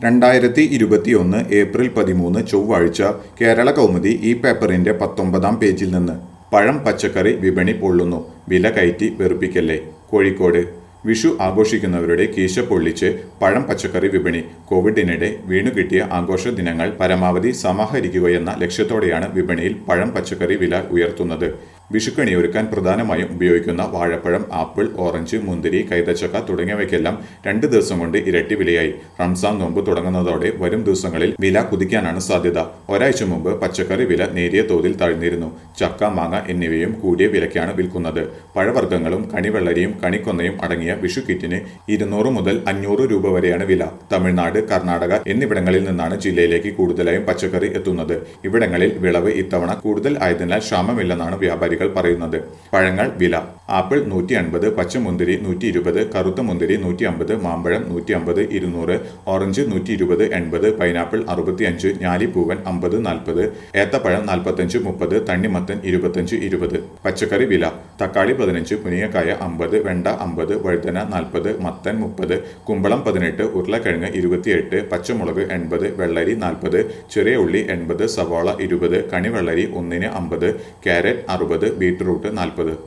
രണ്ടായിരത്തി ഇരുപത്തിയൊന്ന് ഏപ്രിൽ പതിമൂന്ന് ചൊവ്വാഴ്ച കേരള കൗമുദി ഈ പേപ്പറിന്റെ പത്തൊമ്പതാം പേജിൽ നിന്ന് പഴം പച്ചക്കറി വിപണി പൊള്ളുന്നു വില കയറ്റി വെറുപ്പിക്കല്ലേ കോഴിക്കോട് വിഷു ആഘോഷിക്കുന്നവരുടെ കീശ പൊള്ളിച്ച് പഴം പച്ചക്കറി വിപണി കോവിഡിനിടെ വീണുകിട്ടിയ ആഘോഷ ദിനങ്ങൾ പരമാവധി സമാഹരിക്കുകയെന്ന ലക്ഷ്യത്തോടെയാണ് വിപണിയിൽ പഴം പച്ചക്കറി വില ഉയർത്തുന്നത് വിഷുക്കണി ഒരുക്കാൻ പ്രധാനമായും ഉപയോഗിക്കുന്ന വാഴപ്പഴം ആപ്പിൾ ഓറഞ്ച് മുന്തിരി കൈതച്ചക്ക തുടങ്ങിയവയ്ക്കെല്ലാം രണ്ട് ദിവസം കൊണ്ട് ഇരട്ടി വിലയായി റംസാൻ നോമ്പ് തുടങ്ങുന്നതോടെ വരും ദിവസങ്ങളിൽ വില കുതിക്കാനാണ് സാധ്യത ഒരാഴ്ച മുമ്പ് പച്ചക്കറി വില നേരിയ തോതിൽ താഴ്ന്നിരുന്നു ചക്ക മാങ്ങ എന്നിവയും കൂടിയ വിലയ്ക്കാണ് വിൽക്കുന്നത് പഴവർഗ്ഗങ്ങളും കണിവെള്ളരിയും കണിക്കൊന്നയും അടങ്ങിയ വിഷു കിറ്റിന് ഇരുന്നൂറ് മുതൽ അഞ്ഞൂറ് രൂപ വരെയാണ് വില തമിഴ്നാട് കർണാടക എന്നിവിടങ്ങളിൽ നിന്നാണ് ജില്ലയിലേക്ക് കൂടുതലായും പച്ചക്കറി എത്തുന്നത് ഇവിടങ്ങളിൽ വിളവ് ഇത്തവണ കൂടുതൽ ആയതിനാൽ ക്ഷാമമില്ലെന്നാണ് വ്യാപാരികൾ പറയുന്നത് പഴങ്ങൾ വില ആപ്പിൾ നൂറ്റി അൻപത് പച്ചമുന്തിരി നൂറ്റി ഇരുപത് കറുത്ത മുന്തിരി നൂറ്റി അമ്പത് മാമ്പഴം നൂറ്റി അമ്പത് ഇരുന്നൂറ് ഓറഞ്ച് നൂറ്റി ഇരുപത് എൺപത് പൈനാപ്പിൾ അറുപത്തിയഞ്ച് ഞാലിപ്പൂവൻ അമ്പത് നാൽപ്പത് ഏത്തപ്പഴം നാൽപ്പത്തഞ്ച് മുപ്പത് തണ്ണിമത്തൻ ഇരുപത്തഞ്ച് ഇരുപത് പച്ചക്കറി വില തക്കാളി പതിനഞ്ച് പുനിയക്കായ അമ്പത് വെണ്ട അമ്പത് വഴുതന നാൽപ്പത് മത്തൻ മുപ്പത് കുമ്പളം പതിനെട്ട് ഉരുളക്കിഴങ്ങ് ഇരുപത്തിയെട്ട് പച്ചമുളക് എൺപത് വെള്ളരി നാൽപ്പത് ചെറിയ ഉള്ളി എൺപത് സവാള ഇരുപത് കണിവെള്ളരി ഒന്നിന് അമ്പത് ക്യാരറ്റ് അറുപത് ബീറ്റ്റൂട്ട് നാൽപ്പത്